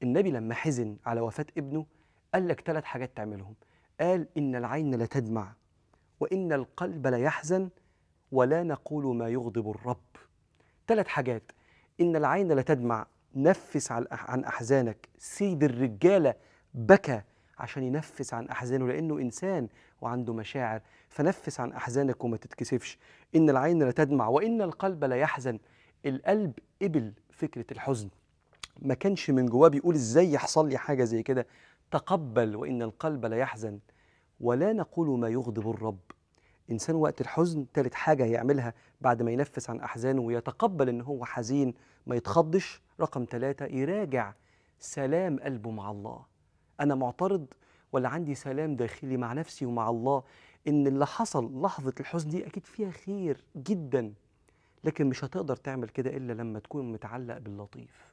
النبي لما حزن على وفاة ابنه قال لك ثلاث حاجات تعملهم قال إن العين لتدمع وإن القلب ليحزن ولا نقول ما يغضب الرب ثلاث حاجات إن العين لتدمع نفس عن عن أحزانك سيد الرجالة بكى عشان ينفس عن أحزانه لأنه إنسان وعنده مشاعر فنفس عن أحزانك وما تتكسفش إن العين لتدمع وإن القلب ليحزن القلب قبل فكرة الحزن ما كانش من جواه بيقول ازاي يحصل لي حاجه زي كده تقبل وان القلب لا يحزن ولا نقول ما يغضب الرب انسان وقت الحزن تالت حاجه هيعملها بعد ما ينفس عن احزانه ويتقبل ان هو حزين ما يتخضش رقم ثلاثة يراجع سلام قلبه مع الله انا معترض ولا عندي سلام داخلي مع نفسي ومع الله ان اللي حصل لحظه الحزن دي اكيد فيها خير جدا لكن مش هتقدر تعمل كده الا لما تكون متعلق باللطيف